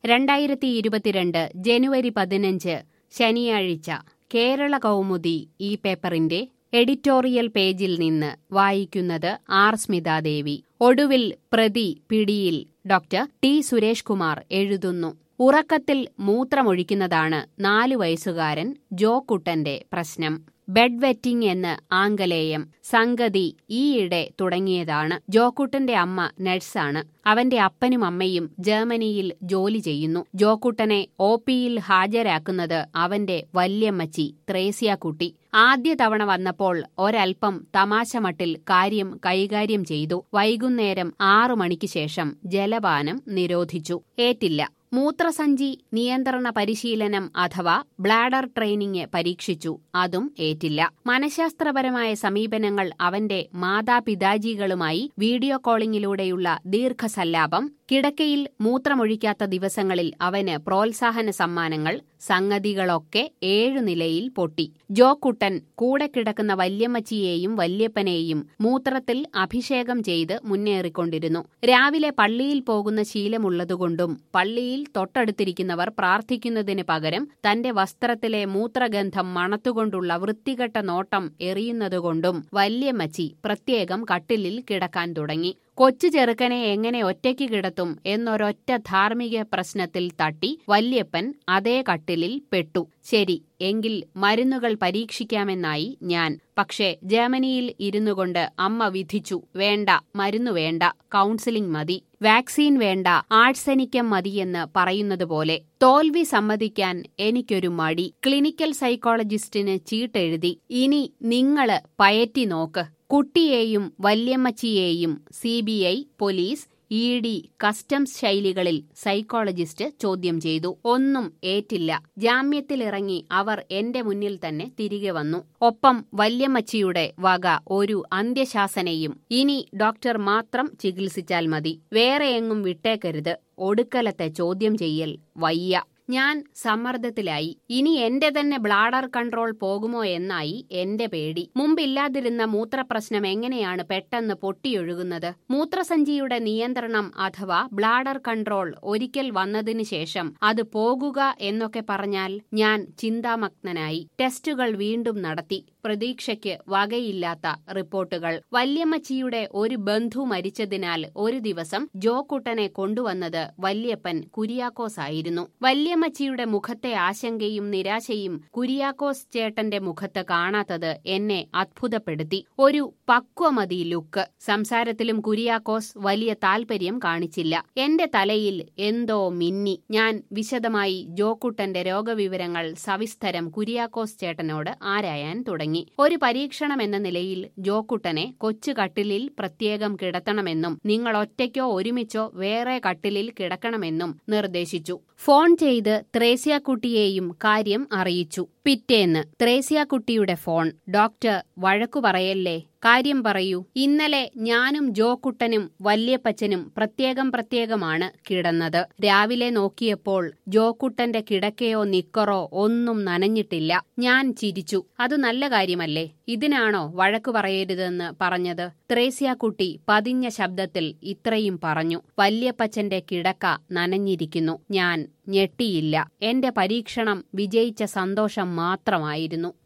രണ്ടായിരത്തി ഇരുപത്തിരണ്ട് ജനുവരി പതിനഞ്ച് ശനിയാഴ്ച കേരള കൗമുദി ഈ പേപ്പറിന്റെ എഡിറ്റോറിയൽ പേജിൽ നിന്ന് വായിക്കുന്നത് ആർ സ്മിതാദേവി ഒടുവിൽ പ്രതി പിടിയിൽ ഡോക്ടർ ടി സുരേഷ് കുമാർ എഴുതുന്നു ഉറക്കത്തിൽ മൂത്രമൊഴിക്കുന്നതാണ് നാലു വയസ്സുകാരൻ ജോക്കുട്ടന്റെ പ്രശ്നം ബെഡ് വെറ്റിംഗ് എന്ന് ആംഗലേയം സംഗതി ഈയിടെ തുടങ്ങിയതാണ് ജോക്കുട്ടന്റെ അമ്മ നഴ്സാണ് അവന്റെ അപ്പനും അമ്മയും ജർമ്മനിയിൽ ജോലി ചെയ്യുന്നു ജോക്കുട്ടനെ ഒ പിയിൽ ഹാജരാക്കുന്നത് അവന്റെ വല്യമ്മച്ചി ത്രേസ്യാക്കുട്ടി ആദ്യ തവണ വന്നപ്പോൾ ഒരൽപ്പം തമാശ മട്ടിൽ കാര്യം കൈകാര്യം ചെയ്തു വൈകുന്നേരം ആറു മണിക്ക് ശേഷം ജലപാനം നിരോധിച്ചു ഏറ്റില്ല മൂത്രസഞ്ചി നിയന്ത്രണ പരിശീലനം അഥവാ ബ്ലാഡർ ട്രെയിനിങ് പരീക്ഷിച്ചു അതും ഏറ്റില്ല മനഃശാസ്ത്രപരമായ സമീപനങ്ങൾ അവന്റെ മാതാപിതാജികളുമായി വീഡിയോ കോളിംഗിലൂടെയുള്ള ദീർഘസല്ലാപം കിടക്കയിൽ മൂത്രമൊഴിക്കാത്ത ദിവസങ്ങളിൽ അവന് പ്രോത്സാഹന സമ്മാനങ്ങൾ സംഗതികളൊക്കെ ഏഴു നിലയിൽ പൊട്ടി ജോക്കുട്ടൻ കൂടെ കിടക്കുന്ന വല്യമ്മച്ചിയെയും വല്യപ്പനെയും മൂത്രത്തിൽ അഭിഷേകം ചെയ്ത് മുന്നേറിക്കൊണ്ടിരുന്നു രാവിലെ പള്ളിയിൽ പോകുന്ന ശീലമുള്ളതുകൊണ്ടും പള്ളിയിൽ തൊട്ടടുത്തിരിക്കുന്നവർ പ്രാർത്ഥിക്കുന്നതിന് പകരം തന്റെ വസ്ത്രത്തിലെ മൂത്രഗന്ധം മണത്തുകൊണ്ടുള്ള വൃത്തികെട്ട നോട്ടം എറിയുന്നതുകൊണ്ടും വല്യമ്മച്ചി പ്രത്യേകം കട്ടിലിൽ കിടക്കാൻ തുടങ്ങി കൊച്ചു ചെറുക്കനെ എങ്ങനെ ഒറ്റയ്ക്ക് കിടത്തും എന്നൊരൊറ്റ ധാർമ്മിക പ്രശ്നത്തിൽ തട്ടി വല്യപ്പൻ അതേ കട്ടിലിൽ പെട്ടു ശരി എങ്കിൽ മരുന്നുകൾ പരീക്ഷിക്കാമെന്നായി ഞാൻ പക്ഷേ ജർമ്മനിയിൽ ഇരുന്നു കൊണ്ട് അമ്മ വിധിച്ചു വേണ്ട മരുന്നു വേണ്ട കൗൺസിലിംഗ് മതി വാക്സിൻ വേണ്ട ആഴ്സനിക്കം മതിയെന്ന് പറയുന്നത് പോലെ തോൽവി സമ്മതിക്കാൻ എനിക്കൊരു മടി ക്ലിനിക്കൽ സൈക്കോളജിസ്റ്റിന് ചീട്ടെഴുതി ഇനി നിങ്ങള് പയറ്റി നോക്ക് കുട്ടിയെയും വല്യമ്മച്ചിയെയും C B I police E D customs ശൈലികളിൽ സൈക്കോളജിസ്റ്റ് ചോദ്യം ചെയ്തു ഒന്നും ഏറ്റില്ല ജാമ്യത്തിലിറങ്ങി അവർ എന്റെ മുന്നിൽ തന്നെ തിരികെ വന്നു ഒപ്പം വല്യമ്മച്ചിയുടെ വക ഒരു അന്ത്യശാസനയും ഇനി ഡോക്ടർ മാത്രം ചികിത്സിച്ചാൽ മതി വേറെ എങ്ങും വിട്ടേക്കരുത് ഒടുക്കലത്തെ ചോദ്യം ചെയ്യൽ വയ്യ ഞാൻ സമ്മർദ്ദത്തിലായി ഇനി എന്റെ തന്നെ ബ്ലാഡർ കൺട്രോൾ പോകുമോ എന്നായി എന്റെ പേടി മുമ്പില്ലാതിരുന്ന മൂത്രപ്രശ്നം എങ്ങനെയാണ് പെട്ടെന്ന് പൊട്ടിയൊഴുകുന്നത് മൂത്രസഞ്ചിയുടെ നിയന്ത്രണം അഥവാ ബ്ലാഡർ കൺട്രോൾ ഒരിക്കൽ വന്നതിനു ശേഷം അത് പോകുക എന്നൊക്കെ പറഞ്ഞാൽ ഞാൻ ചിന്താമഗ്നനായി ടെസ്റ്റുകൾ വീണ്ടും നടത്തി പ്രതീക്ഷയ്ക്ക് വകയില്ലാത്ത റിപ്പോർട്ടുകൾ വല്യമ്മച്ചിയുടെ ഒരു ബന്ധു മരിച്ചതിനാൽ ഒരു ദിവസം ജോക്കുട്ടനെ കൊണ്ടുവന്നത് വല്യപ്പൻ കുര്യാക്കോസ് ആയിരുന്നു വല്യമ്മച്ചിയുടെ മുഖത്തെ ആശങ്കയും നിരാശയും കുര്യാക്കോസ് ചേട്ടന്റെ മുഖത്ത് കാണാത്തത് എന്നെ അത്ഭുതപ്പെടുത്തി ഒരു പക്വമതി ലുക്ക് സംസാരത്തിലും കുര്യാക്കോസ് വലിയ താൽപര്യം കാണിച്ചില്ല എന്റെ തലയിൽ എന്തോ മിന്നി ഞാൻ വിശദമായി ജോക്കുട്ടന്റെ രോഗവിവരങ്ങൾ സവിസ്തരം കുര്യാക്കോസ് ചേട്ടനോട് ആരായാൻ തുടങ്ങി ഒരു പരീക്ഷണം എന്ന നിലയിൽ ജോക്കുട്ടനെ കൊച്ചു കട്ടിലിൽ പ്രത്യേകം കിടത്തണമെന്നും നിങ്ങൾ ഒറ്റയ്ക്കോ ഒരുമിച്ചോ വേറെ കട്ടിലിൽ കിടക്കണമെന്നും നിർദ്ദേശിച്ചു ഫോൺ ചെയ്ത് ത്രേസ്യാക്കുട്ടിയെയും കാര്യം അറിയിച്ചു പിറ്റേന്ന് ത്രേസ്യാക്കുട്ടിയുടെ ഫോൺ ഡോക്ടർ വഴക്കു പറയല്ലേ കാര്യം പറയൂ ഇന്നലെ ഞാനും ജോക്കുട്ടനും വല്യപ്പച്ചനും പ്രത്യേകം പ്രത്യേകമാണ് കിടന്നത് രാവിലെ നോക്കിയപ്പോൾ ജോക്കുട്ടന്റെ കിടക്കയോ നിക്കറോ ഒന്നും നനഞ്ഞിട്ടില്ല ഞാൻ ചിരിച്ചു അത് നല്ല കാര്യമല്ലേ ഇതിനാണോ വഴക്കു പറയരുതെന്ന് പറഞ്ഞത് ത്രേസ്യാക്കുട്ടി പതിഞ്ഞ ശബ്ദത്തിൽ ഇത്രയും പറഞ്ഞു വല്യപ്പച്ചന്റെ കിടക്ക നനഞ്ഞിരിക്കുന്നു ഞാൻ ഞെട്ടിയില്ല എന്റെ പരീക്ഷണം വിജയിച്ച സന്തോഷം മാത്രമായിരുന്നു